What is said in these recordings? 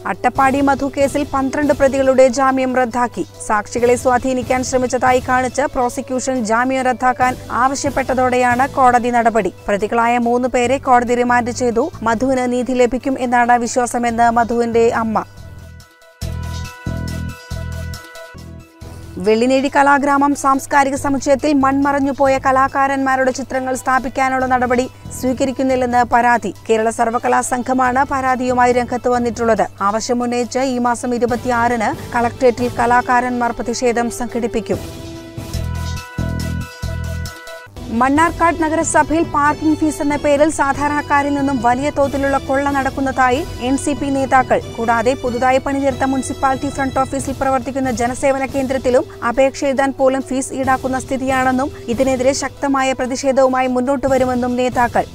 അട്ടപ്പാടി മധു കേസിൽ പന്ത്രണ്ട് പ്രതികളുടെ ജാമ്യം റദ്ദാക്കി സാക്ഷികളെ സ്വാധീനിക്കാൻ ശ്രമിച്ചതായി കാണിച്ച് പ്രോസിക്യൂഷൻ ജാമ്യം റദ്ദാക്കാൻ ആവശ്യപ്പെട്ടതോടെയാണ് കോടതി നടപടി പ്രതികളായ മൂന്ന് പേരെ കോടതി റിമാൻഡ് ചെയ്തു മധുവിന് നീതി ലഭിക്കും എന്നാണ് വിശ്വാസമെന്ന് മധുവിന്റെ അമ്മ വെള്ളിനേഴി കലാഗ്രാമം സാംസ്കാരിക സമുച്ചയത്തിൽ മൺമറഞ്ഞുപോയ കലാകാരന്മാരുടെ ചിത്രങ്ങൾ സ്ഥാപിക്കാനുള്ള നടപടി സ്വീകരിക്കുന്നില്ലെന്ന് പരാതി കേരള സർവകലാ സംഘമാണ് പരാതിയുമായി രംഗത്ത് വന്നിട്ടുള്ളത് ആവശ്യമുന്നയിച്ച് ഈ മാസം ഇരുപത്തിയാറിന് കളക്ട്രേറ്റിൽ കലാകാരന്മാർ പ്രതിഷേധം സംഘടിപ്പിക്കും മണ്ണാർക്കാട് നഗരസഭയിൽ പാർക്കിംഗ് ഫീസ് എന്ന പേരിൽ സാധാരണക്കാരിൽ നിന്നും വലിയ തോതിലുള്ള കൊള്ള നടക്കുന്നതായി എൻ സി പി നേതാക്കൾ കൂടാതെ പുതുതായി പണിതീർത്ത മുനിസിപ്പാലിറ്റി ഫ്രണ്ട് ഓഫീസിൽ പ്രവർത്തിക്കുന്ന ജനസേവന കേന്ദ്രത്തിലും അപേക്ഷ എഴുതാൻ പോലും ഫീസ് ഈടാക്കുന്ന സ്ഥിതിയാണെന്നും ഇതിനെതിരെ ശക്തമായ പ്രതിഷേധവുമായി മുന്നോട്ട് വരുമെന്നും നേതാക്കൾ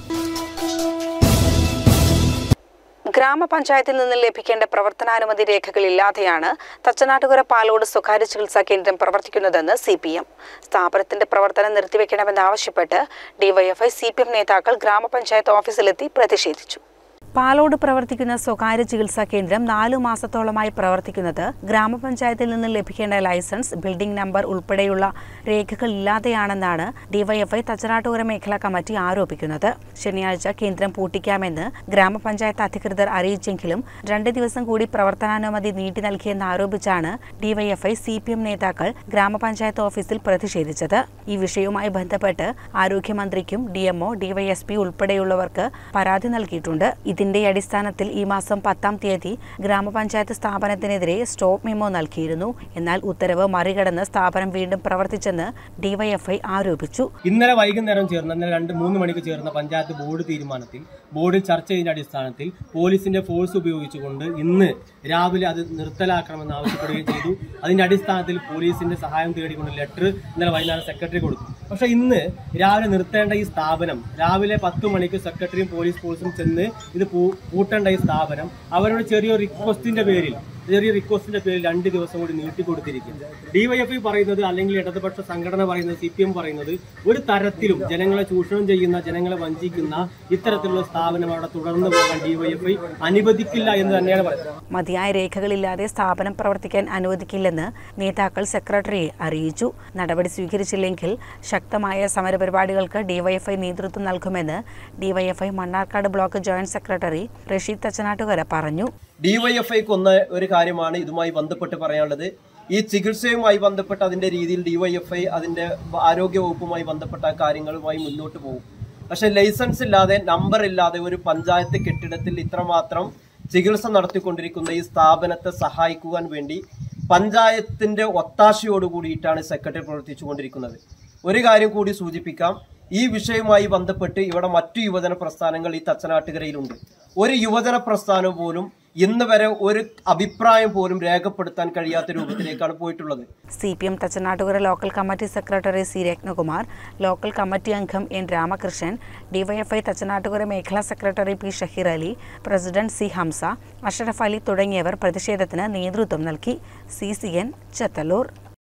ഗ്രാമപഞ്ചായത്തിൽ നിന്ന് ലഭിക്കേണ്ട പ്രവർത്തനാനുമതി രേഖകളില്ലാതെയാണ് തച്ചനാട്ടുകര പാലോട് സ്വകാര്യ ചികിത്സാ കേന്ദ്രം പ്രവർത്തിക്കുന്നതെന്ന് സി പി എം സ്ഥാപനത്തിന്റെ പ്രവർത്തനം നിർത്തിവെക്കണമെന്നാവശ്യപ്പെട്ട് ഡിവൈഎഫ്ഐ സി പി എം നേതാക്കൾ ഗ്രാമപഞ്ചായത്ത് ഓഫീസിലെത്തി പ്രതിഷേധിച്ചു പാലോട് പ്രവർത്തിക്കുന്ന സ്വകാര്യ ചികിത്സാ കേന്ദ്രം നാലു മാസത്തോളമായി പ്രവർത്തിക്കുന്നത് ഗ്രാമപഞ്ചായത്തിൽ നിന്ന് ലഭിക്കേണ്ട ലൈസൻസ് ബിൽഡിംഗ് നമ്പർ ഉൾപ്പെടെയുള്ള രേഖകൾ ഇല്ലാതെയാണെന്നാണ് ഡിവൈഎഫ്ഐ തച്ചനാട്ടുകര മേഖലാ കമ്മിറ്റി ആരോപിക്കുന്നത് ശനിയാഴ്ച കേന്ദ്രം പൂട്ടിക്കാമെന്ന് ഗ്രാമപഞ്ചായത്ത് അധികൃതർ അറിയിച്ചെങ്കിലും രണ്ട് ദിവസം കൂടി പ്രവർത്തനാനുമതി നീട്ടി നൽകിയെന്ന് ആരോപിച്ചാണ് ഡിവൈഎഫ്ഐ സി പി എം നേതാക്കൾ ഗ്രാമപഞ്ചായത്ത് ഓഫീസിൽ പ്രതിഷേധിച്ചത് ഈ വിഷയവുമായി ബന്ധപ്പെട്ട് ആരോഗ്യമന്ത്രിക്കും ഡിഎംഒ ഡിവൈഎസ്പി ഉൾപ്പെടെയുള്ളവർക്ക് പരാതി നൽകിയിട്ടുണ്ട് ഇതിന്റെ അടിസ്ഥാനത്തിൽ ഈ മാസം പത്താം തീയതി ഗ്രാമപഞ്ചായത്ത് സ്ഥാപനത്തിനെതിരെ സ്റ്റോപ്പ് മെമ്മോ നൽകിയിരുന്നു എന്നാൽ ഉത്തരവ് മറികടന്ന് സ്ഥാപനം വീണ്ടും പ്രവർത്തിച്ചെന്ന് ഡിവൈഎഫ്ഐ ആരോപിച്ചു ഇന്നലെ വൈകുന്നേരം ചേർന്ന ഇന്നലെ രണ്ട് മൂന്ന് മണിക്ക് ചേർന്ന പഞ്ചായത്ത് ബോർഡ് തീരുമാനത്തിൽ ബോർഡിൽ ചർച്ച ചെയ്തതിന്റെ അടിസ്ഥാനത്തിൽ പോലീസിന്റെ ഫോഴ്സ് ഉപയോഗിച്ചുകൊണ്ട് ഇന്ന് രാവിലെ അത് നിർത്തലാക്കണമെന്ന് ആവശ്യപ്പെടുകയും ചെയ്തു അതിന്റെ അടിസ്ഥാനത്തിൽ പോലീസിന്റെ സഹായം തേടിക്കൊണ്ട് ലെറ്റർ ഇന്നലെ വൈകുന്നേരം സെക്രട്ടറി കൊടുത്തു പക്ഷെ ഇന്ന് രാവിലെ നിർത്തേണ്ട ഈ സ്ഥാപനം രാവിലെ പത്ത് മണിക്ക് സെക്രട്ടറിയും പോലീസ് ഫോഴ്സും ചെന്ന് ഇത് പൂ- പൂട്ടേണ്ട ഈ സ്ഥാപനം അവരുടെ ചെറിയൊരു റിക്വസ്റ്റിന്റെ പേരിൽ ചെറിയ റിക്വസ്റ്റിന്റെ പേരിൽ രണ്ട് ദിവസം കൂടി നീട്ടിക്കൊടുത്തിരിക്കുന്നു ഡിവൈഎഫ്ഐ പറയുന്നത് അല്ലെങ്കിൽ ഇടതുപക്ഷ സംഘടന പറയുന്നത് സി പി എം പറയുന്നത് ഒരു തരത്തിലും ജനങ്ങളെ ചൂഷണം ചെയ്യുന്ന ജനങ്ങളെ വഞ്ചിക്കുന്ന ഇത്തരത്തിലുള്ള സ്ഥാപനം അവിടെ തുടർന്നു പോകാൻ ഡിവൈഎഫ്ഐ അനുവദിക്കില്ല എന്ന് തന്നെയാണ് പറയുന്നത് മതിയായ രേഖകളില്ലാതെ സ്ഥാപനം പ്രവർത്തിക്കാൻ അനുവദിക്കില്ലെന്ന് നേതാക്കൾ സെക്രട്ടറിയെ അറിയിച്ചു നടപടി സ്വീകരിച്ചില്ലെങ്കിൽ ശക്തമായ സമരപരിപാടികൾക്ക് ഡിവൈഎഫ്ഐ നേതൃത്വം നൽകുമെന്ന് DYFI Mannarkkad block joint secretary Rasheed Thachanattukara പറഞ്ഞു ഡിവൈഎഫ്ഐക്ക് ഒന്ന് ഒരു കാര്യമാണ് ഇതുമായി ബന്ധപ്പെട്ട് പറയാനുള്ളത് ഈ ചികിത്സയുമായി ബന്ധപ്പെട്ട് അതിന്റെ രീതിയിൽ ഡിവൈഎഫ്ഐ അതിന്റെ ആരോഗ്യ വകുപ്പുമായി ബന്ധപ്പെട്ട കാര്യങ്ങളുമായി മുന്നോട്ട് പോകും പക്ഷെ ലൈസൻസ് ഇല്ലാതെ നമ്പർ ഇല്ലാതെ ഒരു പഞ്ചായത്ത് കെട്ടിടത്തിൽ ഇത്രമാത്രം ചികിത്സ നടത്തിക്കൊണ്ടിരിക്കുന്ന ഈ സ്ഥാപനത്തെ സഹായിക്കുവാൻ വേണ്ടി പഞ്ചായത്തിന്റെ ഒത്താശയോട് കൂടിയിട്ടാണ് സെക്രട്ടറി പ്രവർത്തിച്ചുകൊണ്ടിരിക്കുന്നത് ഒരു കാര്യം കൂടി സൂചിപ്പിക്കാം ഈ വിഷയവുമായി ബന്ധപ്പെട്ട് ഇവിടെ മറ്റു യുവജന പ്രസ്ഥാനങ്ങൾ ഈ തച്ചനാട്ടുകരയിലുണ്ട് ഒരു യുവജന പ്രസ്ഥാനം പോലും ഇന്ന് വരെ ഒരു അഭിപ്രായം പോലും രേഖപ്പെടുത്താൻ കഴിയാത്ത രൂപത്തിലേക്കാണ് പോയിട്ടുള്ളത് C P M Thachanattukara local committee secretary C Rathnakumar local committee അംഗം എൻ രാമകൃഷ്ണൻ ഡിവൈഎഫ്ഐ തച്ചനാട്ടുകര മേഖലാ secretary P Shaheer Ali president C Hamsa Ashraf Ali തുടങ്ങിയവർ പ്രതിഷേധത്തിന് നേതൃത്വം നൽകി C C N Chathallur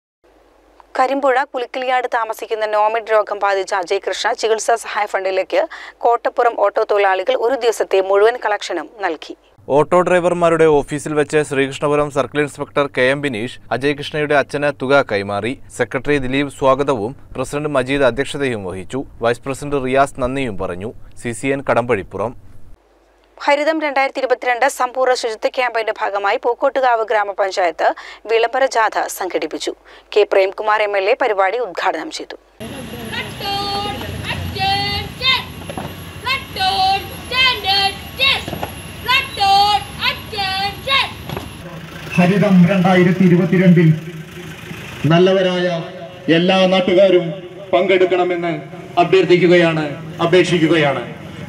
Karimpuzha Pulikkiliyad താമസിക്കുന്ന നോമിഡ് രോഗം ബാധിച്ച അജയ് കൃഷ്ണ ചികിത്സാ സഹായ ഫണ്ടിലേക്ക് കോട്ടപ്പുറം ഓട്ടോ തൊഴിലാളികൾ ഒരു ദിവസത്തെ മുഴുവൻ കളക്ഷനും നൽകി ഓട്ടോ ഡ്രൈവർമാരുടെ ഓഫീസിൽ വെച്ച് Sreekrishnapuram circle inspector K M Bineesh Ajay കൃഷ്ണയുടെ അച്ഛന് തുക കൈമാറി സെക്രട്ടറി ദിലീപ് സ്വാഗതവും പ്രസിഡന്റ് മജീദ് അധ്യക്ഷതയും വഹിച്ചു വൈസ് പ്രസിഡന്റ് റിയാസ് നന്ദിയും പറഞ്ഞു C C N Kadambazhipuram Haritham രണ്ടായിരത്തി ഇരുപത്തിരണ്ട് സമ്പൂർണ്ണ ശുചിത്വ ക്യാമ്പയിന്റെ ഭാഗമായി പൂക്കോട്ടുകാവ് ഗ്രാമപഞ്ചായത്ത് വിളംബര ജാഥ സംഘടിപ്പിച്ചു K Premkumar M L A പരിപാടി ഉദ്ഘാടനം ചെയ്തു Record attention. Record standard test. Record attention. ഹരിതം രണ്ടായിരത്തി ഇരുപത്തിരണ്ടിൽ നല്ലവരായ എല്ലാ നാട്ടുകാരും പങ്കെടുക്കണമെന്ന് അഭ്യർത്ഥിക്കുകയാണ് അപേക്ഷിക്കുകയാണ്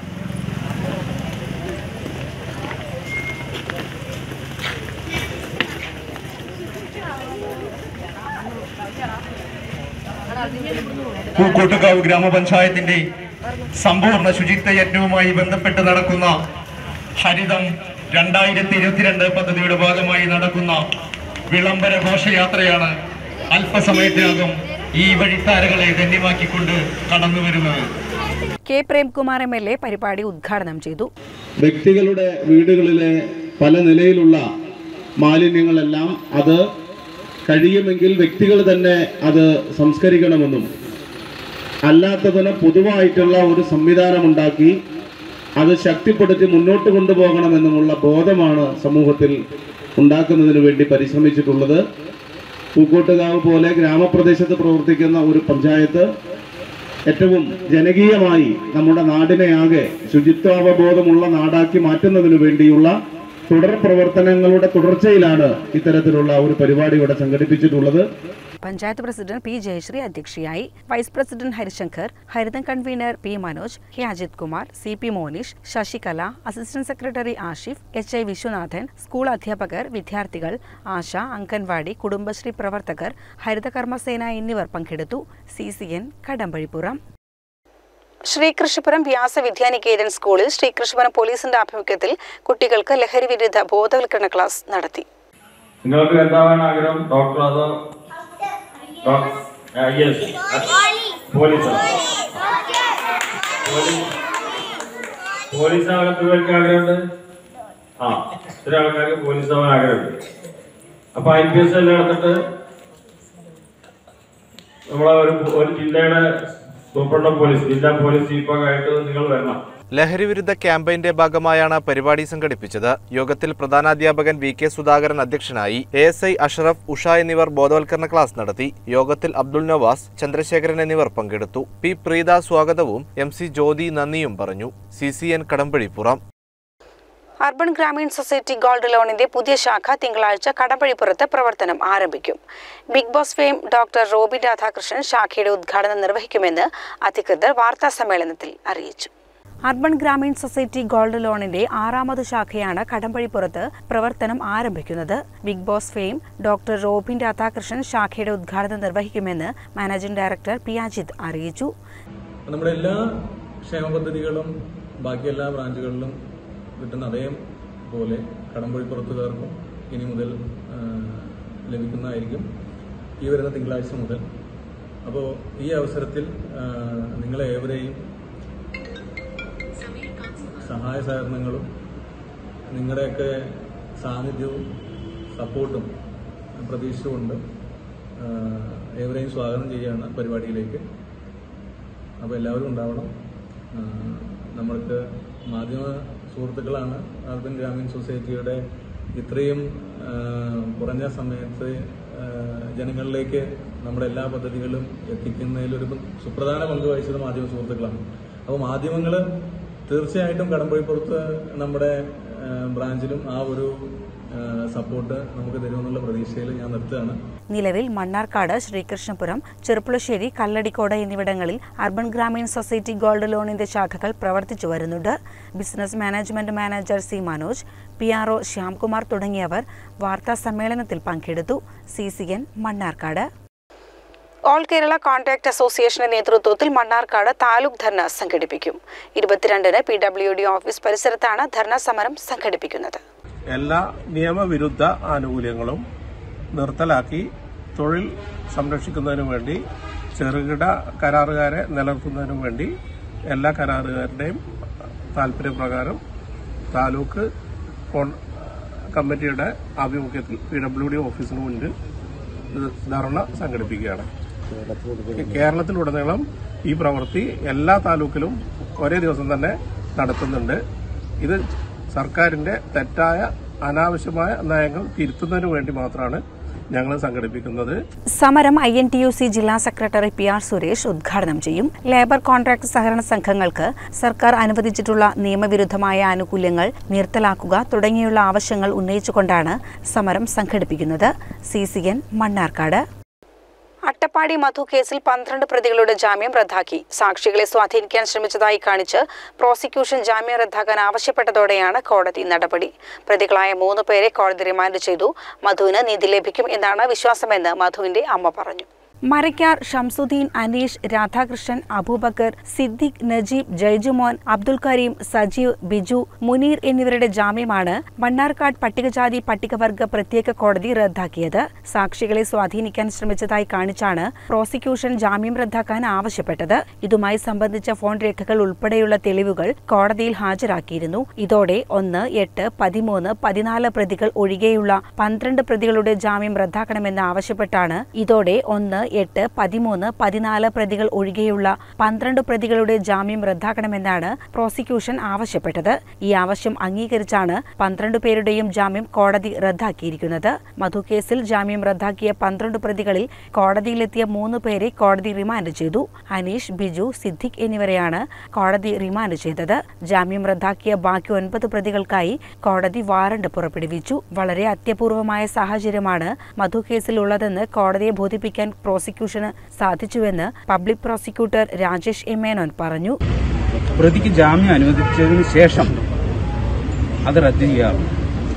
പൂക്കോട്ടുകാവ് ഗ്രാമപഞ്ചായത്തിന്റെ സമ്പൂർണ്ണ ശുചിത്വ യജ്ഞവുമായി ബന്ധപ്പെട്ട് നടക്കുന്ന ഹരിതം രണ്ടായിരത്തി ഇരുപത്തിരണ്ട് പദ്ധതിയുടെ ഭാഗമായി നടക്കുന്ന വിളംബര ഘോഷയാത്രയാണ് അല്പസമയത്തിനകം ഈ വഴിത്താരകളെ ധന്യമാക്കിക്കൊണ്ട് കടന്നു വരുന്നത് K Premkumar M L A പരിപാടി ഉദ്ഘാടനം ചെയ്തു വ്യക്തികളുടെ വീടുകളിലെ പല നിലയിലുള്ള മാലിന്യങ്ങളെല്ലാം അത് കഴിയുമെങ്കിൽ വ്യക്തികൾ തന്നെ അത് സംസ്കരിക്കണമെന്നും അല്ലാത്തതിന് പൊതുവായിട്ടുള്ള ഒരു സംവിധാനം ഉണ്ടാക്കി അത് ശക്തിപ്പെടുത്തി മുന്നോട്ട് കൊണ്ടുപോകണമെന്നുമുള്ള ബോധമാണ് സമൂഹത്തിൽ ഉണ്ടാക്കുന്നതിന് വേണ്ടി പരിശ്രമിച്ചിട്ടുള്ളത് പൂക്കോട്ടുകാവ് പോലെ ഗ്രാമപ്രദേശത്ത് പ്രവർത്തിക്കുന്ന ഒരു പഞ്ചായത്ത് ഏറ്റവും ജനകീയമായി നമ്മുടെ നാടിനെയാകെ ശുചിത്വാവബോധമുള്ള നാടാക്കി മാറ്റുന്നതിനു വേണ്ടിയുള്ള തുടർ പ്രവർത്തനങ്ങളുടെ തുടർച്ചയിലാണ് ഇത്തരത്തിലുള്ള ഒരു പരിപാടി ഇവിടെ സംഘടിപ്പിച്ചിട്ടുള്ളത് പഞ്ചായത്ത് പ്രസിഡന്റ് പി ജയശ്രീ അധ്യക്ഷയായി vice president Harisankar Haritham convener P Manoj K Ajith Kumar C P Monish Sasikala assistant secretary Ashif H I Viswanathan school അധ്യാപകർ വിദ്യാർത്ഥികൾ ആശ അംഗൻവാടി കുടുംബശ്രീ പ്രവർത്തകർ ഹരിതകർമ്മസേന എന്നിവർ പങ്കെടുത്തു C C N Kadambazhipuram Sreekrishnapuram Vyasa Vidyaniketan സ്കൂളിൽ ശ്രീകൃഷ്ണപുരം പോലീസിന്റെ ആഭിമുഖ്യത്തിൽ കുട്ടികൾക്ക് ലഹരി വിരുദ്ധ ബോധവൽക്കരണ ക്ലാസ് നടത്തി നിങ്ങൾക്ക് എന്താവാൻ ആഗ്രഹം ഡോക്ടർ അതോ യെസ് പോലീസ് പോലീസ് ആവാൻ എത്ര പേർക്ക് ആഗ്രഹമുണ്ട് ആ ഇത്ര ആൾക്കാർക്ക് പോലീസ് ആവാൻ ആഗ്രഹമുണ്ട് അപ്പൊ ഐ പി എസ് എല്ലാം എടുത്തിട്ട് നമ്മളെ ഒരു ഒരു ജില്ലയുടെ സൂപ്രണ്ട് പോലീസ് ജില്ലാ പോലീസ് ചീഫൊക്കെ ആയിട്ട് നിങ്ങൾ വരണം ലഹരിവിരുദ്ധ ക്യാമ്പയിന്റെ ഭാഗമായാണ് പരിപാടി സംഘടിപ്പിച്ചത് യോഗത്തിൽ പ്രധാനാധ്യാപകൻ വി കെ സുധാകരൻ അധ്യക്ഷനായി A S I Ashraf Usha എന്നിവർ ബോധവൽക്കരണ ക്ലാസ് നടത്തി യോഗത്തിൽ അബ്ദുൽ നവാസ് ചന്ദ്രശേഖരൻ എന്നിവർ പങ്കെടുത്തു പി പ്രീത സ്വാഗതവും എം സി ജ്യോതി നന്ദിയും പറഞ്ഞു C C N Kadambazhipuram urban Grameen society gold ലോണിന്റെ പുതിയ ശാഖ തിങ്കളാഴ്ച കടമ്പഴിപ്പുറത്ത് പ്രവർത്തനം ആരംഭിക്കും Bigg Boss fame doctor Robin Radhakrishnan ശാഖയുടെ ഉദ്ഘാടനം നിർവഹിക്കുമെന്ന് അധികൃതർ വാർത്താ സമ്മേളനത്തിൽ അറിയിച്ചു അർബൻ ഗ്രാമീൺ സൊസൈറ്റി ഗോൾഡ് ലോണിന്റെ ആറാമത് ശാഖയാണ് കടമ്പഴിപ്പുറത്ത് പ്രവർത്തനം ആരംഭിക്കുന്നത് Bigg Boss fame doctor Robin Radhakrishnan ശാഖയുടെ ഉദ്ഘാടനം നിർവഹിക്കുമെന്ന് മാനേജിംഗ് ഡയറക്ടർ പി അജിത് അറിയിച്ചു നമ്മുടെ എല്ലാ ക്ഷേമ പദ്ധതികളും ബാക്കി എല്ലാ ബ്രാഞ്ചുകളിലും കിട്ടുന്ന അതേപോലെ കടമ്പഴിപ്പുറത്തുകാർക്കും ഇനി മുതൽ ആ, ലഭിക്കുന്നതായിരിക്കും ഈ വരുന്ന തിങ്കളാഴ്ച മുതൽ അപ്പോൾ ഈ അവസരത്തിൽ ആ, നിങ്ങളെ ഏവരെയും സഹായ സഹകരണങ്ങളും നിങ്ങളുടെയൊക്കെ സാന്നിധ്യവും സപ്പോർട്ടും പ്രതീക്ഷിച്ചുകൊണ്ട് ആ, ഏവരെയും സ്വാഗതം ചെയ്യുകയാണ് പരിപാടിയിലേക്ക് അപ്പോൾ എല്ലാവരും ഉണ്ടാവണം ആ, നമ്മൾക്ക് മാധ്യമ സുഹൃത്തുക്കളാണ് അർബൻ ഗ്രാമീൺ സൊസൈറ്റിയുടെ ഇത്രയും ആ, കുറഞ്ഞ സമയത്ത് ആ, ജനങ്ങളിലേക്ക് നമ്മുടെ എല്ലാ പദ്ധതികളും എത്തിക്കുന്നതിൽ ഒരു സുപ്രധാന പങ്ക് വഹിച്ചത് മാധ്യമ സുഹൃത്തുക്കളാണ് അപ്പോൾ മാധ്യമങ്ങൾ തീർച്ചയായിട്ടും കടമ്പഴിപ്പുറത്ത് നമ്മുടെ ആ, ബ്രാഞ്ചിലും ആ ഒരു ആ, സപ്പോർട്ട് നമുക്ക് തരുമെന്നുള്ള പ്രതീക്ഷയിൽ ഞാൻ നിർത്തുകയാണ് നിലവിൽ മണ്ണാർക്കാട് ശ്രീകൃഷ്ണപുരം ചെറുപ്പുളശ്ശേരി കല്ലടിക്കോട് എന്നിവിടങ്ങളിൽ അർബൻ ഗ്രാമീൺ സൊസൈറ്റി ഗോൾഡ് ലോണിന്റെ ശാഖകൾ പ്രവർത്തിച്ചു വരുന്നുണ്ട് business management manager C Manoj P R O Shyamkumar തുടങ്ങിയവർ വാർത്താ സമ്മേളനത്തിൽ പങ്കെടുത്തു C C N Mannarkkad all Kerala contract അസോസിയേഷന്റെ നേതൃത്വത്തിൽ മണ്ണാർക്കാട് താലൂക്ക് ധർണ സംഘടിപ്പിക്കും ഇരുപത്തിരണ്ടിന് പി ഡബ്ല്യു ഡി ഓഫീസ് പരിസരത്താണ് ധർണ സമരം സംഘടിപ്പിക്കുന്നത് എല്ലാ നിയമവിരുദ്ധ ആനുകൂല്യങ്ങളും നിർത്തലാക്കി തൊഴിൽ സംരക്ഷിക്കുന്നതിനു വേണ്ടി ചെറുകിട കരാറുകാരെ നിലനിർത്തുന്നതിനു വേണ്ടി എല്ലാ കരാറുകാരുടെയും താല്പര്യപ്രകാരം താലൂക്ക് കോൺ കമ്മിറ്റിയുടെ ആഭിമുഖ്യത്തിൽ പി ഡബ്ല്യു ഡി ഓഫീസിന് മുന്നിൽ ഇത് ധർണ സംഘടിപ്പിക്കുകയാണ് കേരളത്തിലുടനീളം ഈ പ്രവൃത്തി എല്ലാ താലൂക്കിലും ഒരേ ദിവസം തന്നെ നടത്തുന്നുണ്ട് ഇത് സർക്കാരിന്റെ തെറ്റായ അനാവശ്യമായ നയങ്ങൾ തിരുത്തുന്നതിന് വേണ്ടി മാത്രമാണ് ഞങ്ങൾ സംഘടിപ്പിക്കുന്നത് സമരം I N T U C ജില്ലാ സെക്രട്ടറി പി ആർ സുരേഷ് ഉദ്ഘാടനം ചെയ്യും ലേബർ കോൺട്രാക്ട് സഹകരണ സംഘങ്ങൾക്ക് സർക്കാർ അനുവദിച്ചിട്ടുള്ള നിയമവിരുദ്ധമായ ആനുകൂല്യങ്ങൾ നിർത്തലാക്കുക തുടങ്ങിയുള്ള ആവശ്യങ്ങൾ ഉന്നയിച്ചുകൊണ്ടാണ് സമരം സംഘടിപ്പിക്കുന്നത് C C N Mannarkkad Attappadi Madhu കേസിൽ പന്ത്രണ്ട് പ്രതികളുടെ ജാമ്യം റദ്ദാക്കി സാക്ഷികളെ സ്വാധീനിക്കാൻ ശ്രമിച്ചതായി കാണിച്ച് പ്രോസിക്യൂഷൻ ജാമ്യം റദ്ദാക്കാൻ ആവശ്യപ്പെട്ടതോടെയാണ് കോടതി നടപടി പ്രതികളായ മൂന്ന് പേരെ കോടതി റിമാൻഡ് ചെയ്തു മധുവിന് നീതി ലഭിക്കും എന്നാണ് വിശ്വാസമെന്ന് മധുവിന്റെ അമ്മ പറഞ്ഞു മരക്കാർ ഷംസുദ്ദീൻ അനീഷ് രാധാകൃഷ്ണൻ അബൂബക്കർ സിദ്ദിഖ് നജീബ് ജയ്ജുമോൻ അബ്ദുൽ കരീം സജീവ് ബിജു മുനീർ എന്നിവരുടെ ജാമ്യമാണ് മണ്ണാർക്കാട് പട്ടികജാതി പട്ടികവർഗ പ്രത്യേക കോടതി റദ്ദാക്കിയത് സാക്ഷികളെ സ്വാധീനിക്കാൻ ശ്രമിച്ചതായി കാണിച്ചാണ് പ്രോസിക്യൂഷൻ ജാമ്യം റദ്ദാക്കാൻ ആവശ്യപ്പെട്ടത് ഇതുമായി സംബന്ധിച്ച ഫോൺ രേഖകൾ ഉൾപ്പെടെയുള്ള തെളിവുകൾ കോടതിയിൽ ഹാജരാക്കിയിരുന്നു ഇതോടെ ഒന്ന് എട്ട് പതിമൂന്ന് പതിനാല് പ്രതികൾ ഒഴികെയുള്ള പന്ത്രണ്ട് പ്രതികളുടെ ജാമ്യം റദ്ദാക്കണമെന്ന് ആവശ്യപ്പെട്ടാണ് ഇതോടെ ഒന്ന് എട്ട് പതിമൂന്ന് പതിനാല് പ്രതികൾ ഒഴികെയുള്ള പന്ത്രണ്ട് പ്രതികളുടെ ജാമ്യം റദ്ദാക്കണമെന്നാണ് പ്രോസിക്യൂഷൻ ആവശ്യപ്പെട്ടത് ഈ ആവശ്യം അംഗീകരിച്ചാണ് പന്ത്രണ്ട് പേരുടെയും ജാമ്യം കോടതി റദ്ദാക്കിയിരിക്കുന്നത് മധു കേസിൽ ജാമ്യം റദ്ദാക്കിയ പന്ത്രണ്ട് പ്രതികളിൽ കോടതിയിലെത്തിയ മൂന്ന് പേരെ കോടതി റിമാൻഡ് ചെയ്തു അനീഷ് ബിജു സിദ്ദിഖ് എന്നിവരെയാണ് കോടതി റിമാൻഡ് ചെയ്തത് ജാമ്യം റദ്ദാക്കിയ ബാക്കി ഒൻപത് പ്രതികൾക്കായി കോടതി വാറണ്ട് പുറപ്പെടുവിച്ചു വളരെ അത്യപൂർവമായ സാഹചര്യമാണ് മധു കേസിൽ ഉള്ളതെന്ന് കോടതിയെ ബോധിപ്പിക്കാൻ പ്രോസിക്യൂഷന് സാധിച്ചുവെന്ന് public prosecutor Rajesh M Menon പറഞ്ഞു പ്രതിക്ക് ജാമ്യം അനുവദിച്ചതിന് ശേഷം അത് റദ്ദ് ചെയ്യാറുണ്ട്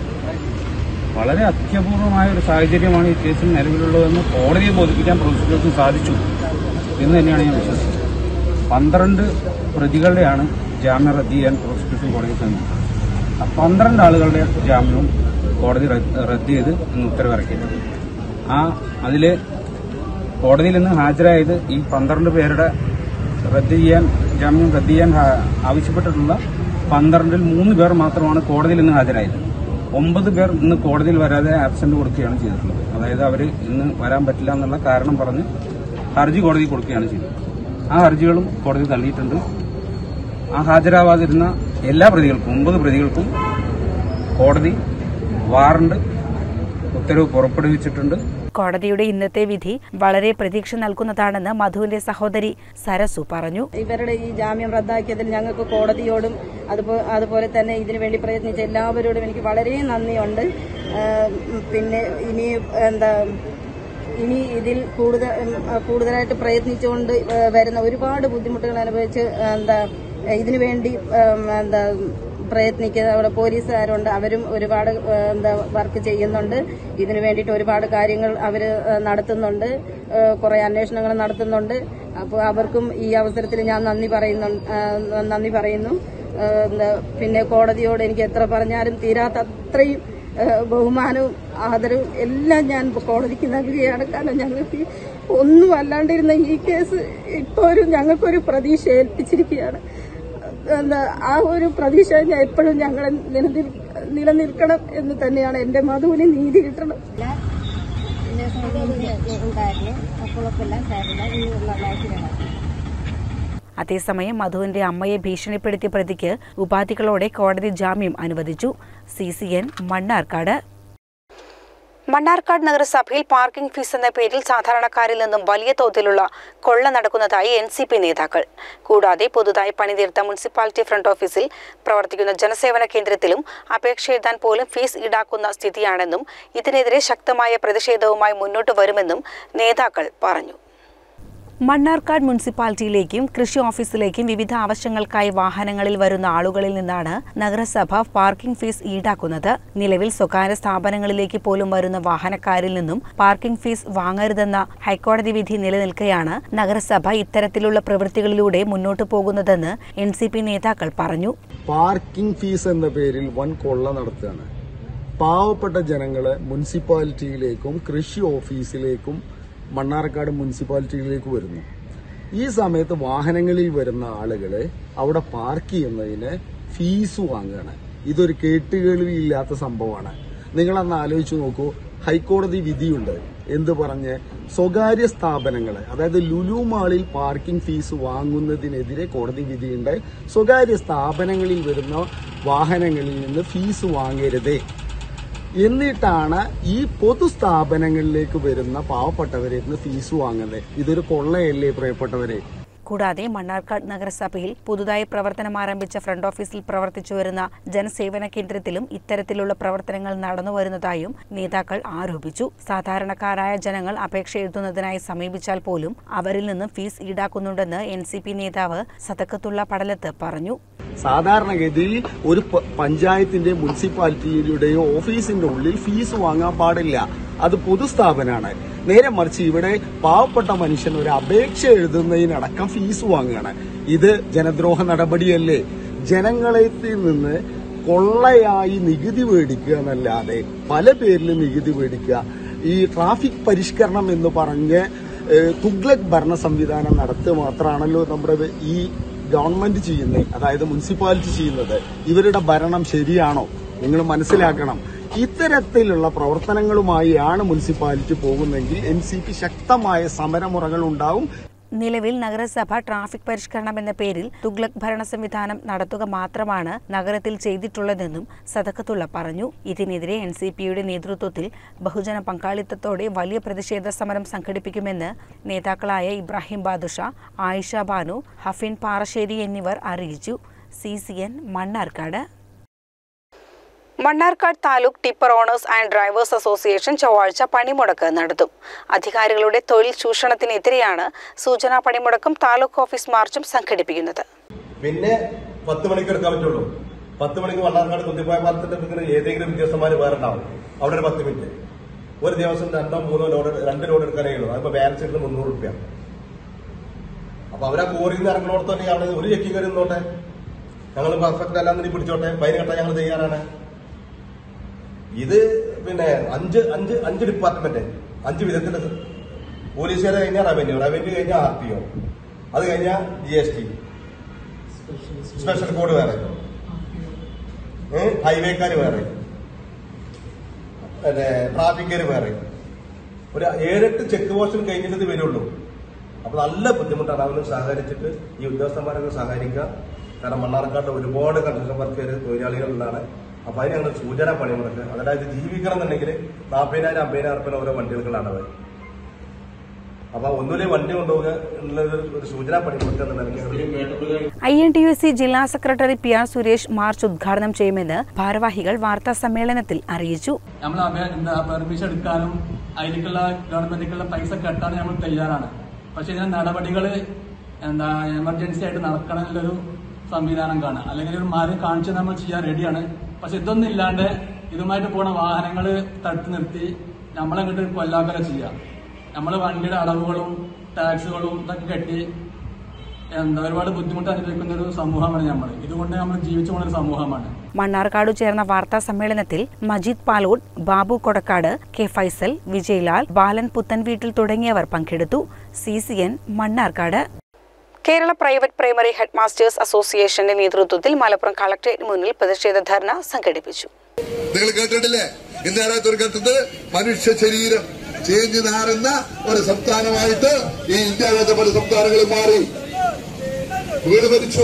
വളരെ അത്യപൂർവമായ ഒരു സാഹചര്യമാണ് ഈ കേസിൽ നിലവിലുള്ളതെന്ന് കോടതിയെ ബോധിപ്പിക്കാൻ പ്രോസിക്യൂഷന് സാധിച്ചു എന്ന് തന്നെയാണ് ഞാൻ വിശ്വസിക്കുന്നത് പന്ത്രണ്ട് പ്രതികളുടെയാണ് ജാമ്യം റദ്ദ് ചെയ്യാൻ പ്രോസിക്യൂഷൻ കോടതി സമീപിച്ചത് ആ പന്ത്രണ്ട് ആളുകളുടെ ജാമ്യവും കോടതി റദ്ദ് റദ്ദ് ചെയ്ത് ഇന്ന് ഉത്തരവിറക്കിയത് ആ അതില് കോടതിയിൽ നിന്ന് ഹാജരായത് ഈ പന്ത്രണ്ട് പേരുടെ റദ്ദ് ചെയ്യാൻ ജാമ്യം റദ്ദ് ചെയ്യാൻ ഹാ- ആവശ്യപ്പെട്ടിട്ടുള്ള പന്ത്രണ്ടിൽ മൂന്ന് പേർ മാത്രമാണ് കോടതിയിൽ നിന്ന് ഹാജരായത് ഒമ്പത് പേർ ഇന്ന് കോടതിയിൽ വരാതെ ആബ്സെന്റ് കൊടുക്കുകയാണ് ചെയ്തിട്ടുള്ളത് അതായത് അവർ ഇന്ന് വരാൻ പറ്റില്ല എന്നുള്ള കാരണം പറഞ്ഞ് ഹർജി കോടതി കൊടുക്കുകയാണ് ചെയ്തത് ആ ഹർജികളും കോടതി തള്ളിയിട്ടുണ്ട് ആ ഹാജരാവാതിരുന്ന എല്ലാ പ്രതികൾക്കും ഒമ്പത് പ്രതികൾക്കും കോടതി വാറണ്ട് ഉത്തരവ് പുറപ്പെടുവിച്ചിട്ടുണ്ട് കോടതിയുടെ ഇന്നത്തെ വിധി വളരെ പ്രതീക്ഷ നൽകുന്നതാണെന്ന് മധുവിന്റെ സഹോദരി സരസു പറഞ്ഞു ഇവരുടെ ഈ ജാമ്യം റദ്ദാക്കിയതിൽ ഞങ്ങൾക്ക് കോടതിയോടും അതുപോ- അതുപോലെ തന്നെ ഇതിനു വേണ്ടി പ്രയത്നിച്ച എല്ലാവരോടും എനിക്ക് വളരെ നന്ദിയുണ്ട് ആ, പിന്നെ ഇനി എന്താ ഇനി ഇതിൽ കൂടുതൽ ഉം, കൂടുതലായിട്ട് പ്രയത്നിച്ചുകൊണ്ട് ആ, വരുന്ന ഒരുപാട് ബുദ്ധിമുട്ടുകൾ അനുഭവിച്ച് എന്താ ഇതിനു വേണ്ടി ഉം, എന്താ പ്രയത്നിക്കുന്ന അവിടെ പോലീസുകാരുണ്ട് അവരും ഒരുപാട് ആ, എന്താ വർക്ക് ചെയ്യുന്നുണ്ട് ഇതിനു വേണ്ടിയിട്ട് ഒരുപാട് കാര്യങ്ങൾ അവർ നടത്തുന്നുണ്ട് ആ, കുറെ അന്വേഷണങ്ങൾ നടത്തുന്നുണ്ട് അപ്പോൾ അവർക്കും ഈ അവസരത്തിൽ ഞാൻ നന്ദി പറയുന്നു ആ, നന്ദി പറയുന്നു ആ, എന്താ പിന്നെ കോടതിയോട് എനിക്ക് എത്ര പറഞ്ഞാലും തീരാത്ത അത്രയും ആ, ബഹുമാനവും ആദരവും എല്ലാം ഞാൻ ഇപ്പൊ കോടതിക്ക് നൽകുകയാണ് കാരണം ഞങ്ങൾക്ക് ഈ ഒന്നും അല്ലാണ്ടിരുന്ന ഈ കേസ് ഇപ്പോൾ ഒരു ഞങ്ങൾക്കൊരു പ്രതീക്ഷ ഏൽപ്പിച്ചിരിക്കുകയാണ് എന്താ ആ ഒരു പ്രതീക്ഷ ഞാൻ എപ്പോഴും ഞങ്ങളെ നിലനിൽ- നിലനിൽക്കണം എന്ന് തന്നെയാണ് എന്റെ മധുവിന് നീതി കിട്ടണം ഉണ്ടായിരുന്നു അപ്പോഴൊക്കെ എല്ലാം സാറില്ല ഇനിയുള്ള ലൈഫിലാണ് അതേസമയം മധുവിന്റെ അമ്മയെ ഭീഷണിപ്പെടുത്തിയ പ്രതിക്ക് ഉപാധികളോടെ കോടതി ജാമ്യം അനുവദിച്ചു C C N Mannarkkad Mannarkkad നഗരസഭയിൽ പാർക്കിംഗ് ഫീസ് എന്ന പേരിൽ സാധാരണക്കാരിൽ നിന്നും വലിയ തോതിലുള്ള കൊള്ള നടക്കുന്നതായി എൻ സി പി നേതാക്കൾ കൂടാതെ പുതുതായി പണിതീർത്ത മുനിസിപ്പാലിറ്റി ഫ്രണ്ട് ഓഫീസിൽ പ്രവർത്തിക്കുന്ന ജനസേവന കേന്ദ്രത്തിലും അപേക്ഷ എഴുതാൻ പോലും ഫീസ് ഈടാക്കുന്ന സ്ഥിതിയാണെന്നും ഇതിനെതിരെ ശക്തമായ പ്രതിഷേധവുമായി മുന്നോട്ട് വരുമെന്നും നേതാക്കൾ പറഞ്ഞു മണ്ണാർക്കാട് മുനിസിപ്പാലിറ്റിയിലേക്കും കൃഷി ഓഫീസിലേക്കും വിവിധ ആവശ്യങ്ങൾക്കായി വാഹനങ്ങളിൽ വരുന്ന ആളുകളിൽ നിന്നാണ് നഗരസഭ പാർക്കിംഗ് ഫീസ് ഈടാക്കുന്നത് നിലവിൽ സ്വകാര്യ സ്ഥാപനങ്ങളിലേക്ക് പോലും വരുന്ന വാഹനക്കാരിൽ നിന്നും പാർക്കിംഗ് ഫീസ് വാങ്ങരുതെന്ന ഹൈക്കോടതി വിധി നിലനിൽക്കെയാണ് നഗരസഭ ഇത്തരത്തിലുള്ള പ്രവൃത്തികളിലൂടെ മുന്നോട്ടു പോകുന്നതെന്ന് എൻ നേതാക്കൾ പറഞ്ഞു പാർക്കിംഗ് ഫീസ് എന്ന പേരിൽ വൻ കൊള്ള നടത്തുകയാണ് പാവപ്പെട്ട ജനങ്ങളെ മുനിസിപ്പാലിറ്റിയിലേക്കും കൃഷി ഓഫീസിലേക്കും മണ്ണാർക്കാട് മുനിസിപ്പാലിറ്റിയിലേക്ക് വരുന്നു ഈ സമയത്ത് വാഹനങ്ങളിൽ വരുന്ന ആളുകളെ അവിടെ പാർക്ക് ചെയ്യുന്നതിന് ഫീസ് വാങ്ങുകയാണ് ഇതൊരു കേട്ടുകേൾവിയില്ലാത്ത സംഭവമാണ് നിങ്ങളന്ന് ആലോചിച്ച് നോക്കൂ ഹൈക്കോടതി വിധിയുണ്ട് എന്ത് പറഞ്ഞ് സ്വകാര്യ സ്ഥാപനങ്ങളെ അതായത് ലുലു മാളിൽ പാർക്കിംഗ് ഫീസ് വാങ്ങുന്നതിനെതിരെ കോടതി വിധിയുണ്ട് സ്വകാര്യ സ്ഥാപനങ്ങളിൽ വരുന്ന വാഹനങ്ങളിൽ നിന്ന് ഫീസ് വാങ്ങരുതേ എന്നിട്ടാണ് ഈ പൊതുസ്ഥാപനങ്ങളിലേക്ക് വരുന്ന പാവപ്പെട്ടവരിൽ നിന്ന് ഫീസ് വാങ്ങുന്നത് ഇതൊരു കൊള്ളയല്ലേ പ്രിയപ്പെട്ടവരെ കൂടാതെ മണ്ണാർക്കാട് നഗരസഭയിൽ പുതുതായി പ്രവർത്തനം ആരംഭിച്ച ഫ്രണ്ട് ഓഫീസിൽ പ്രവർത്തിച്ചു വരുന്ന ജനസേവന കേന്ദ്രത്തിലും ഇത്തരത്തിലുള്ള പ്രവർത്തനങ്ങൾ നടന്നു വരുന്നതായും നേതാക്കൾ ആരോപിച്ചു സാധാരണക്കാരായ ജനങ്ങൾ അപേക്ഷ എഴുതുന്നതിനായി സമീപിച്ചാൽ പോലും അവരിൽ നിന്നും ഫീസ് ഈടാക്കുന്നുണ്ടെന്ന് എൻ നേതാവ് സതക്കത്തുള്ള പടലത്ത് പറഞ്ഞു സാധാരണഗതിയിൽ ഒരു പ- പഞ്ചായത്തിന്റെ മുനിസിപ്പാലിറ്റിയുടെയോ ഓഫീസിന്റെ ഉള്ളിൽ ഫീസ് വാങ്ങാൻ പാടില്ല അത് പൊതുസ്ഥാപനമാണ് നേരെ മറിച്ച് ഇവിടെ പാവപ്പെട്ട മനുഷ്യൻ ഒരു അപേക്ഷ എഴുതുന്നതിനടക്കം ഫീസ് വാങ്ങുകയാണ് ഇത് ജനദ്രോഹ നടപടിയല്ലേ ജനങ്ങളിൽ നിന്ന് കൊള്ളയായി നികുതി മേടിക്കുക എന്നല്ലാതെ പല പേരിൽ നികുതി മേടിക്കുക ഈ ട്രാഫിക് പരിഷ്കരണം എന്ന് പറഞ്ഞ് ഏഹ്, തുഗ്ലക് ഭരണ സംവിധാനം നടത്തുക മാത്രമാണല്ലോ നമ്മുടെ ഈ ഗവൺമെന്റ് ചെയ്യുന്നത് അതായത് മുനിസിപ്പാലിറ്റി ചെയ്യുന്നത് ഇവരുടെ ഭരണം ശരിയാണോ നിങ്ങൾ മനസ്സിലാക്കണം ഇത്തരത്തിലുള്ള പ്രവർത്തനങ്ങളുമായാണ് മുനിസിപ്പാലിറ്റി പോകുന്നതെങ്കിൽ എൻ സി പി ശക്തമായ സമരമുറകൾ ഉണ്ടാവും നിലവിൽ നഗരസഭ ട്രാഫിക് പരിഷ്കരണം എന്ന പേരിൽ തുഗ്ലക് ഭരണ സംവിധാനം നടത്തുക മാത്രമാണ് നഗരത്തിൽ ചെയ്തിട്ടുള്ളതെന്നും സദക്കത്തുള്ള പറഞ്ഞു ഇതിനെതിരെ എൻ സി പിയുടെ നേതൃത്വത്തിൽ ബഹുജന പങ്കാളിത്തത്തോടെ വലിയ പ്രതിഷേധ സമരം സംഘടിപ്പിക്കുമെന്ന് നേതാക്കളായ ഇബ്രാഹിം ബാദുഷ ആയിഷ ബാനു ഹഫീൻ പാറശ്ശേരി എന്നിവർ അറിയിച്ചു C C N Mannarkkad Mannarkkad taluk tipper owners and drivers association ചൊവ്വാഴ്ച പണിമുടക്ക് നടത്തും അധികാരികളുടെ തൊഴിൽ ചൂഷണത്തിനെതിരെയാണ് സൂചനാ പണിമുടക്കും താലൂക്ക് ഓഫീസ് മാർച്ചും സംഘടിപ്പിക്കുന്നത് പിന്നെ പത്ത് മണിക്ക് എടുക്കാൻ പറ്റുള്ളൂ പത്ത് മണിക്ക് വണ്ണാർക്കാട് കുത്തിപ്പോയ പാലത്തിന്റെ അടുത്ത് ഏതെങ്കിലും ഉദ്യോഗസ്ഥന്മാർ വേറെ ഉണ്ടാവും അവിടെ ഒരു പത്ത് മിനിറ്റ് ഒരു ദിവസം രണ്ടോ മൂന്നോ ലോഡ് രണ്ട് ലോഡ് എടുക്കാനേ ഉള്ളൂ അതിപ്പോ ബാലൻസ് ഇട്ട് മുന്നൂറ് റുപ്യ അപ്പൊ അവരാ കോറിയിൽ നിന്ന് ഇറങ്ങണോടത്ത് തന്നെ അവിടെ ഒരു ചെക്കിങ് വരുന്നോട്ടെ ഞങ്ങൾ പെർഫെക്റ്റ് അല്ലാന്ന് പിടിച്ചോട്ടെ ഫൈൻ കെട്ടാൻ ഞങ്ങൾ തയ്യാറാണ് ഇത് പിന്നെ അഞ്ച് അഞ്ച് അഞ്ച് ഡിപ്പാർട്ട്മെന്റ് അഞ്ച് വിധത്തിന്റെ പോലീസുകാരെ കഴിഞ്ഞാൽ റവന്യൂ റവന്യൂ കഴിഞ്ഞാൽ ആർ ടി ഒ അത് കഴിഞ്ഞാൽ G S T special code വേറെ ഹൈവേക്കാർ വേറെ പിന്നെ ട്രാഫിക്കാർ വേറെ ഒരു ഏഴെട്ട് ചെക്ക് പോസ്റ്റും കഴിഞ്ഞിട്ട് ഇത് വരുള്ളൂ അപ്പൊ നല്ല ബുദ്ധിമുട്ടാണ് അവരും സഹകരിച്ചിട്ട് ഈ ഉദ്യോഗസ്ഥന്മാരൊക്കെ സഹകരിക്കുക കാരണം മണ്ണാർക്കാട്ട് ഒരുപാട് കൺസ്ട്രക്ഷൻ വർക്കേര് തൊഴിലാളികളിലാണ് അപ്പൊ അതിന് ഞങ്ങൾ സൂചന പണിമുടക്ക് അതായത് ജീവിക്കണം എന്നുണ്ടെങ്കിൽ നാൽപ്പതിനായിരം അമ്പതിനായിരം റുപ്യ ഓരോ വണ്ടികൾക്കാണ് അവർ അപ്പൊ ഒന്നുമില്ലേ വണ്ടി കൊണ്ടുപോകുക എന്നുള്ളത് ഒരു സൂചന പണിമുടക്ക് എന്ന നിലയ്ക്ക് I N T U C ജില്ലാ secretary P R Suresh march ഉദ്ഘാടനം ചെയ്യുമെന്ന് ഭാരവാഹികൾ വാർത്താ സമ്മേളനത്തിൽ അറിയിച്ചു നമ്മൾ എന്താ പെർമിഷൻ എടുക്കാനും അതിലേക്കുള്ള ഗവൺമെന്റിലേക്കുള്ള പൈസ കെട്ടാനും നമ്മൾ തയ്യാറാണ് പക്ഷെ ഇതിന്റെ നടപടികൾ എന്താ എമർജൻസി ആയിട്ട് നടക്കണം എന്നുള്ളൊരു സംവിധാനം കാണുക അല്ലെങ്കിൽ ഒരു മാറി കാണിച്ച് നമ്മൾ ചെയ്യാൻ റെഡിയാണ് പക്ഷെ ഇതൊന്നും ഇല്ലാണ്ട് ഇതുമായിട്ട് പോണ വാഹനങ്ങൾ തടുത്ത് നിർത്തി നമ്മളങ്ങോട്ട് കൊല്ലാക്കല ചെയ്യാം നമ്മൾ വണ്ടിയുടെ അളവുകളും ടാക്സുകളും ഇതൊക്കെ കെട്ടി എന്താ ഒരുപാട് ബുദ്ധിമുട്ട് അനുഭവിക്കുന്ന ഒരു സമൂഹമാണ് നമ്മൾ ഇതുകൊണ്ട് നമ്മൾ ജീവിച്ചു പോകുന്ന ഒരു സമൂഹമാണ് മണ്ണാർക്കാട് ചേർന്ന വാർത്താ സമ്മേളനത്തിൽ മജീദ് പാലോട് ബാബു കൊടക്കാട് കെ ഫൈസൽ വിജയ്ലാൽ ബാലൻ പുത്തൻവീട്ടിൽ തുടങ്ങിയവർ പങ്കെടുത്തു C C N Mannarkkad Kerala private primary head masters അസോസിയേഷന്റെ നേതൃത്വത്തിൽ മലപ്പുറം കളക്ടറേറ്റ് മുന്നിൽ പ്രതിഷേധ ധർണ സംഘടിപ്പിച്ചു നിങ്ങൾ കേട്ടിട്ടില്ലേ ഇന്ത്യ മനുഷ്യ ശരീരം ചേഞ്ച് നാറുന്ന ഒരു സംസ്ഥാനമായിട്ട് ഈ ഇന്ത്യയിലത്തെ പല സംസ്ഥാനങ്ങളും മാറി വീട് ഭരിച്ചു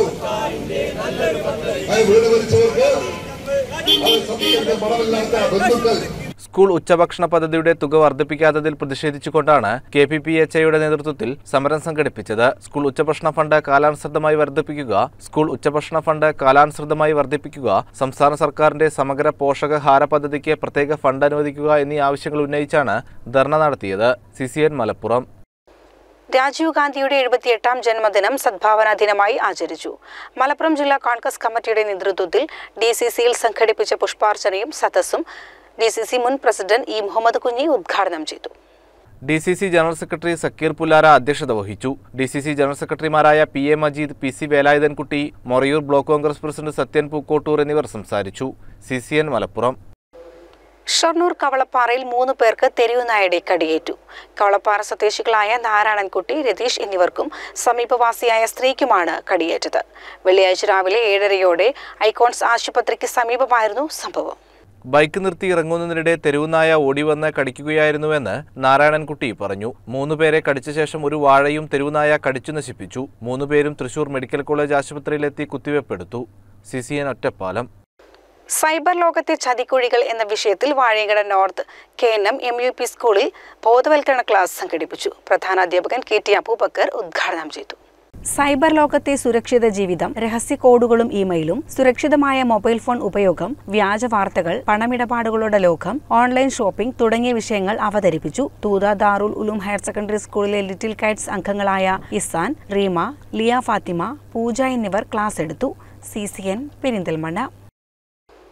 ആ വീട് ഭരിച്ചവർക്ക് അവർ സംസ്ഥാനത്തെ പണമില്ലാത്ത ബന്ധുക്കൾ സ്കൂൾ ഉച്ചഭക്ഷണ പദ്ധതിയുടെ തുക വർദ്ധിപ്പിക്കാത്തതിൽ പ്രതിഷേധിച്ചുകൊണ്ടാണ് കെ പി പി എച്ച് ഐയുടെ നേതൃത്വത്തിൽ സമരം സംഘടിപ്പിച്ചത് സ്കൂൾ ഉച്ചഭക്ഷണ ഫണ്ട് കാലാനുസൃതമായി വർദ്ധിപ്പിക്കുക സ്കൂൾ ഉച്ചഭക്ഷണ ഫണ്ട് കാലാനുസൃതമായി വർദ്ധിപ്പിക്കുക സംസ്ഥാന സർക്കാരിന്റെ സമഗ്ര പോഷകാഹാര പദ്ധതിക്ക് പ്രത്യേക ഫണ്ട് അനുവദിക്കുക എന്നീ ആവശ്യങ്ങൾ ഉന്നയിച്ചാണ് ധർണ നടത്തിയത് C C N Malappuram Rajiv ഗാന്ധിയുടെ എഴുപത്തിയെട്ടാം ജന്മദിനം സദ്ഭാവന ദിനമായി ആചരിച്ചു മലപ്പുറം ജില്ലാ കോൺഗ്രസ് കമ്മിറ്റിയുടെ നേതൃത്വത്തിൽ ഡി സി സിയിൽ സംഘടിപ്പിച്ച പുഷ്പാർച്ചനയും സദസ്സും ഡി സി സി മുൻ പ്രസിഡന്റ് ഇ മുഹമ്മദ് കുഞ്ഞി ഉദ്ഘാടനം ചെയ്തു D C C general secretary Zakir Pullara അധ്യക്ഷത വഹിച്ചു ഡി സി സി ജനറൽ സെക്രട്ടറിമാരായ P A Majeed P C Velayudhankutty Morayur block Congress president Sathyan Pookkottur എന്നിവർ സംസാരിച്ചു C C N Malappuram Shoranur കവളപ്പാറയിൽ മൂന്ന് പേർക്ക് തെരുവുനായയുടെ കടിയേറ്റു കവളപ്പാറ സ്വദേശികളായ നാരായണൻകുട്ടി രതീഷ് എന്നിവർക്കും സമീപവാസിയായ സ്ത്രീക്കുമാണ് കടിയേറ്റത് വെള്ളിയാഴ്ച രാവിലെ ഏഴരയോടെ ഐക്കോൺസ് ആശുപത്രിക്ക് സമീപമായിരുന്നു സംഭവം ബൈക്ക് നിർത്തി ഇറങ്ങുന്നതിനിടെ തെരുവുനായ ഓടിവന്ന് കടിക്കുകയായിരുന്നുവെന്ന് നാരായണൻകുട്ടി പറഞ്ഞു മൂന്നുപേരെ കടിച്ച ശേഷം ഒരു വാഴയും തെരുവുനായ കടിച്ചു നശിപ്പിച്ചു മൂന്നുപേരും തൃശൂർ മെഡിക്കൽ കോളേജ് ആശുപത്രിയിലെത്തി കുത്തിവെപ്പെടുത്തു C C N Ottapalam cyber ലോകത്തെ ചതിക്കുഴികൾ എന്ന വിഷയത്തിൽ Vazhayangada north K N M M U P സ്കൂളിൽ ബോധവൽക്കരണ ക്ലാസ് സംഘടിപ്പിച്ചു പ്രധാനാധ്യാപകൻ കെ ടി അബൂബക്കർ ഉദ്ഘാടനം ചെയ്തു സൈബർ ലോകത്തെ സുരക്ഷിത ജീവിതം രഹസ്യ കോഡുകളും ഇമെയിലും സുരക്ഷിതമായ മൊബൈൽ ഫോൺ ഉപയോഗം വ്യാജ വാർത്തകൾ പണമിടപാടുകളുടെ ലോകം ഓൺലൈൻ ഷോപ്പിംഗ് തുടങ്ങിയ വിഷയങ്ങൾ അവതരിപ്പിച്ചു തൂത ദാറുൽ ഉലൂം ഹയർ സെക്കൻഡറി സ്കൂളിലെ ലിറ്റിൽ കൈറ്റ്സ് അംഗങ്ങളായ ഇസാൻ റീമ ലിയ ഫാത്തിമ പൂജ എന്നിവർ ക്ലാസ് എടുത്തു C C N Perinthalmanna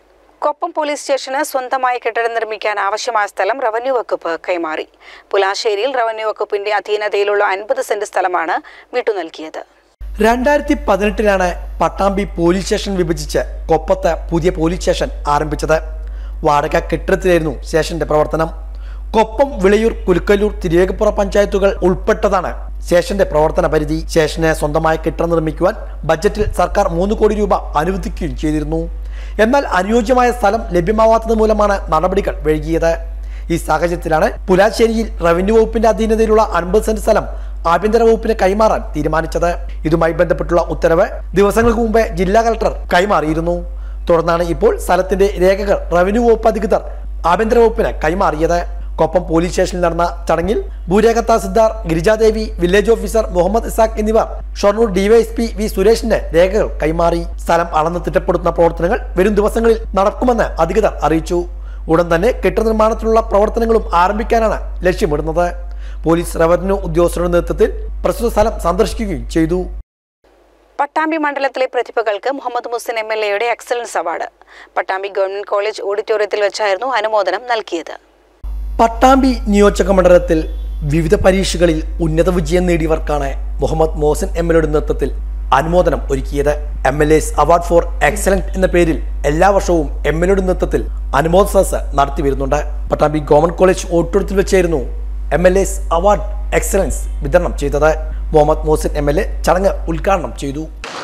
Koppam police സ്റ്റേഷന് സ്വന്തമായി കെട്ടിടം നിർമ്മിക്കാൻ ആവശ്യമായ സ്ഥലം റവന്യൂ വകുപ്പ് കൈമാറി പുലാശ്ശേരിയിൽ റവന്യൂ വകുപ്പിന്റെ അധീനതയിലുള്ള അൻപത് സെന്റ് സ്ഥലമാണ് വിട്ടു നൽകിയത് രണ്ടായിരത്തി പതിനെട്ടിലാണ് പട്ടാമ്പി പോലീസ് സ്റ്റേഷൻ വിഭജിച്ച് കൊപ്പത്ത് പുതിയ പോലീസ് സ്റ്റേഷൻ ആരംഭിച്ചത് വാടക കെട്ടിടത്തിലായിരുന്നു സ്റ്റേഷന്റെ പ്രവർത്തനം കൊപ്പം വിളയൂർ കുലുക്കല്ലൂർ തിരുവേഗപ്പുറ പഞ്ചായത്തുകൾ ഉൾപ്പെട്ടതാണ് സ്റ്റേഷന്റെ പ്രവർത്തന പരിധി സ്റ്റേഷന് സ്വന്തമായി കെട്ടിടം നിർമ്മിക്കുവാൻ ബജറ്റിൽ സർക്കാർ മൂന്ന് കോടി രൂപ അനുവദിക്കുകയും ചെയ്തിരുന്നു എന്നാൽ അനുയോജ്യമായ സ്ഥലം ലഭ്യമാവാത്തത് മൂലമാണ് നടപടികൾ വൈകിയത് ഈ സാഹചര്യത്തിലാണ് പുലാശ്ശേരിയിൽ റവന്യൂ വകുപ്പിന്റെ അധീനതയിലുള്ള അൻപത് സെന്റ് സ്ഥലം ആഭ്യന്തര വകുപ്പിന് കൈമാറാൻ തീരുമാനിച്ചത് ഇതുമായി ബന്ധപ്പെട്ടുള്ള ഉത്തരവ് ദിവസങ്ങൾക്ക് മുമ്പേ ജില്ലാ കളക്ടർ കൈമാറിയിരുന്നു തുടർന്നാണ് ഇപ്പോൾ സ്ഥലത്തിന്റെ രേഖകൾ റവന്യൂ വകുപ്പ് അധികൃതർ ആഭ്യന്തര വകുപ്പിന് കൈമാറിയത് കൊപ്പം പോലീസ് സ്റ്റേഷനിൽ നടന്ന ചടങ്ങിൽ ഭൂരേഖ തഹസിൽദാർ ഗിരിജാദേവി വില്ലേജ് ഓഫീസർ മുഹമ്മദ് ഇസാഖ് എന്നിവർ ഷൊർണൂർ ഡിവൈഎസ്പി വി സുരേഷിന്റെ രേഖകൾ കൈമാറി സ്ഥലം അളന്ന് തിട്ടപ്പെടുത്തുന്ന പ്രവർത്തനങ്ങൾ വരും ദിവസങ്ങളിൽ നടക്കുമെന്ന് അധികൃതർ അറിയിച്ചു ഉടൻ തന്നെ കെട്ടിട നിർമ്മാണത്തിലുള്ള പ്രവർത്തനങ്ങളും ആരംഭിക്കാനാണ് ലക്ഷ്യമിടുന്നത് പോലീസ് റവന്യൂ ഉദ്യോഗസ്ഥരുടെ നേതൃത്വത്തിൽ പ്രസ്തുത സ്ഥലം സന്ദർശിക്കുകയും ചെയ്തു പട്ടാമ്പി മണ്ഡലത്തിലെ പ്രതിഭകൾക്ക് മുഹമ്മദ് മുസ്ലിം എം എൽ എയുടെ excellence award Pattambi government college ഓഡിറ്റോറിയത്തിൽ വെച്ചായിരുന്നു അനുമോദനം നൽകിയത് പട്ടാമ്പി നിയോജക മണ്ഡലത്തിൽ വിവിധ പരീക്ഷകളിൽ ഉന്നത വിജയം നേടിയവർക്കാണ് മുഹമ്മദ് മോഹസിൻ എം എൽ എയുടെ നേതൃത്വത്തിൽ അനുമോദനം ഒരുക്കിയത് M L S award for excellent എന്ന പേരിൽ എല്ലാ വർഷവും എം എൽ എയുടെ നേതൃത്വത്തിൽ അനുമോദ സദസ് നടത്തി വരുന്നുണ്ട് പട്ടാമ്പി ഗവൺമെന്റ് കോളേജ് ഓഡിറ്റോറിയത്തിൽ വെച്ചായിരുന്നു M L S award excellence വിതരണം ചെയ്തത് Muhammad Mohsin M L A ചടങ്ങ് ഉദ്ഘാടനം ചെയ്തു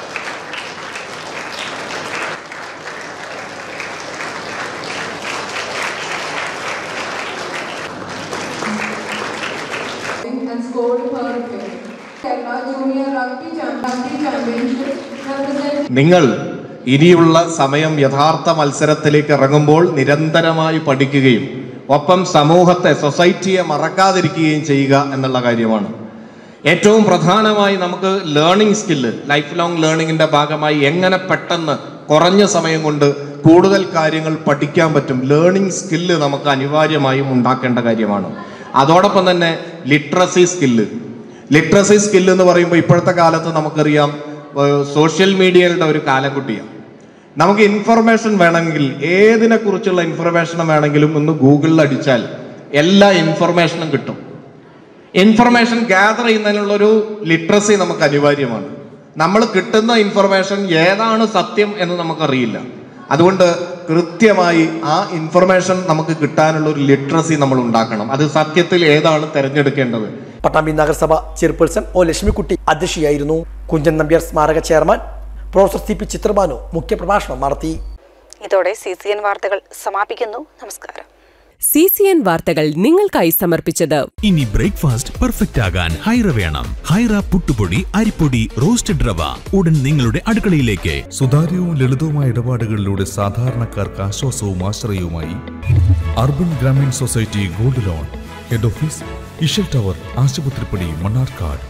and scored per wicket. Kerala Junior Rugby Cham- Rugby Championship represents നിങ്ങൾ ഇനിയുള്ള സമയം യഥാർത്ഥ മത്സരത്തിലേക്ക് ഇറങ്ങുമ്പോൾ നിരന്തരമായി പഠിക്കുകയും ഒപ്പം സമൂഹത്തെ സൊസൈറ്റിയെ മറക്കാതിരിക്കുകയും ചെയ്യുക എന്നുള്ള കാര്യമാണ് ഏറ്റവും പ്രധാനമായി നമുക്ക് ലേണിംഗ് സ്കില്ല് ലൈഫ് ലോങ് ലേണിംഗിന്റെ ഭാഗമായി എങ്ങനെ പെട്ടെന്ന് കുറഞ്ഞ സമയം കൊണ്ട് കൂടുതൽ കാര്യങ്ങൾ പഠിക്കാൻ പറ്റും ലേണിംഗ് സ്കില്ല് നമുക്ക് അനിവാര്യമായും ഉണ്ടാക്കേണ്ട കാര്യമാണ് അതോടൊപ്പം തന്നെ ലിറ്ററസി സ്കില്ല് ലിറ്ററസി സ്കില്ല് എന്ന് പറയുമ്പോൾ ഇപ്പോഴത്തെ കാലത്ത് നമുക്കറിയാം സോഷ്യൽ മീഡിയയുടെ ഒരു കാലക്കുട്ടിയാണ് നമുക്ക് ഇൻഫർമേഷൻ വേണമെങ്കിൽ ഏതിനെ കുറിച്ചുള്ള ഇൻഫർമേഷൻ വേണമെങ്കിലും ഒന്ന് ഗൂഗിളിൽ അടിച്ചാൽ എല്ലാ ഇൻഫർമേഷനും കിട്ടും ഇൻഫർമേഷൻ ഗ്യാദർ ചെയ്യുന്നതിനുള്ള ഒരു ലിറ്ററസി നമുക്ക് അനിവാര്യമാണ് നമ്മൾ കിട്ടുന്ന ഇൻഫർമേഷൻ ഏതാണ് സത്യം എന്ന് നമുക്കറിയില്ല അതുകൊണ്ട് കൃത്യമായി ആ ഇൻഫർമേഷൻ നമുക്ക് കിട്ടാനുള്ള ഒരു ലിറ്ററസി നമ്മൾ ഉണ്ടാക്കണം അത് സത്യത്തിൽ ഏതാണ് തിരഞ്ഞെടുക്കേണ്ടത് പട്ടാമ്പി നഗരസഭ ചെയർപേഴ്സൺ ഒ ലക്ഷ്മിക്കുട്ടി അധ്യക്ഷയായിരുന്നു കുഞ്ചൻ നമ്പ്യാർ സ്മാരക chairman professor C P Chithrabhanu മുഖ്യപ്രഭാഷണം നടത്തി ഇതോടെ സി സി എൻ വാർത്തകൾ സമാപിക്കുന്നു നമസ്കാരം സി സി എൻ വാർത്തകൾ നിങ്ങൾക്കായി സമർപ്പിച്ചത് ഇനി ബ്രേക്ക്ഫാസ്റ്റ് പെർഫെക്റ്റ് ആകാൻ ഹൈറ വേണം ഹൈറ പുട്ടുപൊടി അരിപ്പൊടി റോസ്റ്റഡ് റവ ഉടൻ നിങ്ങളുടെ അടുക്കളയിലേക്ക് സുതാര്യവും ലളിതവുമായ ഇടപാടുകളിലൂടെ സാധാരണക്കാർക്ക് ആശ്വാസവും ആശ്രയവുമായി urban Grameen society gold loan head office Ishal tower Ashupathripadi Mannarkkad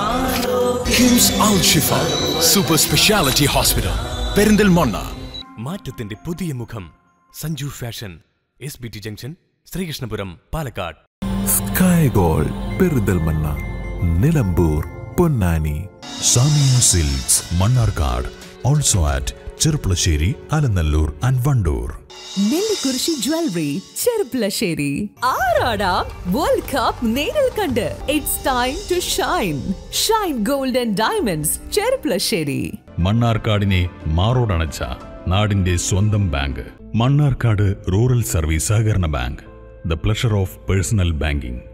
KIMS Al Shifa super speciality hospital Perinthalmanna മാറ്റത്തിന്റെ പുതിയ മുഖം Sanju fashion S B T junction Sreekrishnapuram Palakkad sky gold Perinthalmanna Nilambur Ponnani Samiya silks Mannarkkad also at Cherpulassery Alanallur and Wandoor Nellikurissi jewellery Cherpulassery ആരാടാ വേൾഡ് കപ്പ് നേരിൽ കണ്ട് it's time to shine shine gold and diamonds Cherpulassery മണ്ണാർക്കാടിനെ മാറോടണച്ച നാടിന്റെ സ്വന്തം ബാങ്ക് മണ്ണാർക്കാട് റൂറൽ സർവീസ് സഹകരണ bank the pleasure of personal banking